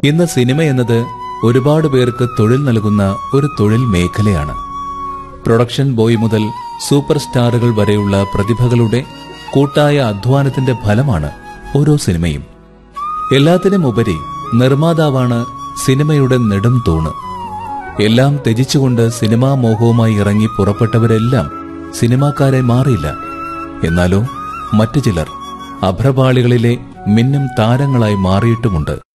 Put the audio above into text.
ഇന്ന് സിനിമ എന്നത് ഒരുപാട് പേർക്ക് തൊഴിൽ നൽകുന്ന ഒരു തൊഴിൽ മേഖലയാണ് പ്രൊഡക്ഷൻ ബോയ് മുതൽ സൂപ്പർ സ്റ്റാറുകൾ വരെയുള്ള പ്രതിഭകളുടെ കൂട്ടായ അധ്വാനത്തിന്റെ ഫലമാണ് ഓരോ സിനിമയും എല്ലാത്തിനും ഉപരി നിർമ്മാതാവാണ് സിനിമയുടെ നെടും തൂണ് എല്ലാം ത്യജിച്ചുകൊണ്ട് സിനിമാ മോഹവുമായി ഇറങ്ങി പുറപ്പെട്ടവരെല്ലാം സിനിമാക്കാരെ മാറിയില്ല എന്നാലോ മറ്റു ചിലർ അഭ്രപാളികളിലെ മിന്നും താരങ്ങളായി മാറിയിട്ടുമുണ്ട്